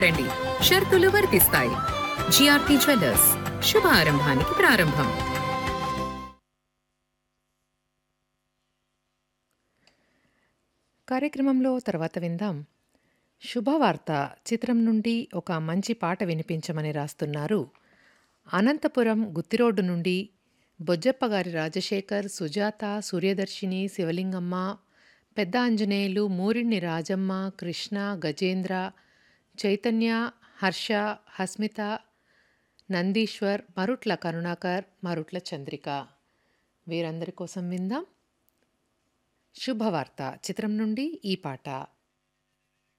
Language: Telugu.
రండి షరతులు వర్తిస్తాయి జిఆర్టీ జ్యువెల్లర్స్ శుభారంభానికి ప్రారంభం కార్యక్రమంలో తర్వాత విందాం శుభవార్త చిత్రం నుండి ఒక మంచి పాట వినిపించమని రాస్తున్నారు అనంతపురం గుత్తిరోడ్డు నుండి బొజ్జప్పగారి రాజశేఖర్ సుజాత సూర్యదర్శిని శివలింగమ్మ పెద్ద ఆంజనేయులు మూరిణి రాజమ్మ కృష్ణ గజేంద్ర చైతన్య హర్ష హస్మిత నందీశ్వర్ మరుట్ల కరుణాకర్ మరుట్ల చంద్రిక వీరందరి కోసం విందాం శుభవార్త చిత్రం నుండి ఈ పాట